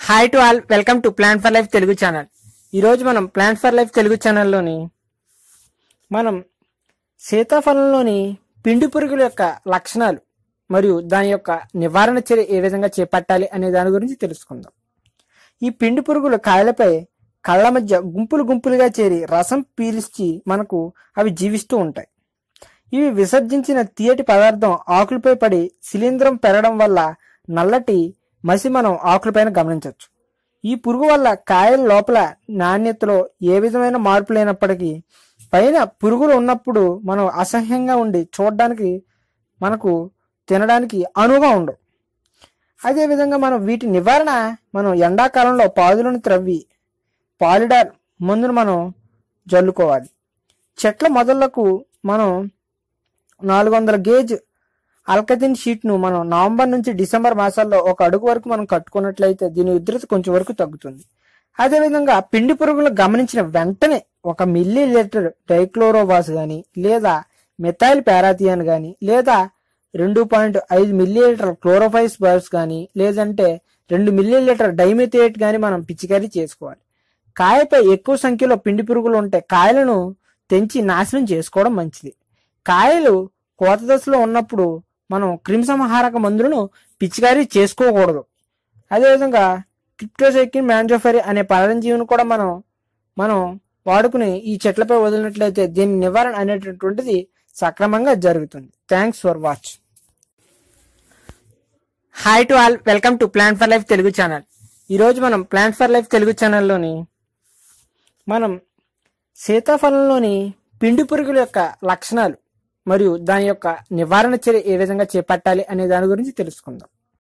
hi to all welcome to plan for life Telugu channel ఈరోజు మనం plan for life Telugu ఛానల్లోని మనం సీతాఫలంలోని పిండి పురుగుల యొక్క లక్షణాలు మరియు దాని యొక్క నివారణ చర్య ఏ విధంగా చేపట్టాలి అనే దాని గురించి తెలుసుకుందాం ఈ పిండి పురుగులు కాయలపై కళ్ళ మధ్య గుంపులు గుంపులుగా చేరి రసం పీల్చి మనకు అవి జీవిస్తూ ఉంటాయి ఇవి విసర్జించిన తీయటి పదార్థం ఆకులపై పడి శిలీంధ్రం పెరగడం వల్ల నల్లటి మసి మనం ఆకులపైన గమనించవచ్చు ఈ పురుగు వల్ల కాయల లోపల నాణ్యతలో ఏ విధమైన మార్పు లేనప్పటికీ పైన పురుగులు ఉన్నప్పుడు మనం అసహ్యంగా ఉండి చూడడానికి మనకు తినడానికి అనువుగా ఉండవు అదేవిధంగా మనం వీటి నివారణ మనం ఎండాకాలంలో పాదులను త్రవ్వి పాలిడార్ మందును మనం జల్లుకోవాలి చెట్ల మొదళ్లకు మనం నాలుగు వందల గేజ్ అల్కతిన్ షీట్ను మనం నవంబర్ నుంచి డిసెంబర్ మాసాల్లో ఒక అడుగు వరకు మనం కట్టుకున్నట్లయితే దీని ఉధృత కొంచెం వరకు తగ్గుతుంది అదేవిధంగా పిండి పురుగులు గమనించిన వెంటనే ఒక మిల్లీ లీటర్ డైక్లోరోవాస్ కానీ లేదా మిథైల్ పారాథియాన్ కానీ లేదా రెండు పాయింట్ ఐదు మిల్లీ లీటర్ క్లోరోఫైస్ బాల్స్ కానీ లేదంటే రెండు మిల్లీ లీటర్ డైమిథియేట్ కానీ మనం పిచికారీ చేసుకోవాలి కాయపై ఎక్కువ సంఖ్యలో పిండి పురుగులు ఉంటే కాయలను తెంచి నాశనం చేసుకోవడం మంచిది కాయలు కోత దశలో ఉన్నప్పుడు మనం క్రిమిసంహారక మందులను పిచికారీ చేసుకోకూడదు అదేవిధంగా క్రిప్టోసైకిన్ మ్యాంజోఫెరీ అనే పరంజీవిని కూడా మనం మనం వాడుకుని ఈ చెట్లపై వదిలినట్లయితే దీని నివారణ అనేటటువంటిది సక్రమంగా జరుగుతుంది thanks for watch hi to all welcome to plan for life Telugu channel ఈరోజు మనం ప్లాన్ ఫర్ లైఫ్ తెలుగు ఛానల్లోని మనం సీతాఫలంలోని పిండి పురుగుల యొక్క లక్షణాలు మరియు దాని యొక్క నివారణ చర్య ఏ విధంగా చేపట్టాలి అనే దాని గురించి తెలుసుకుందాం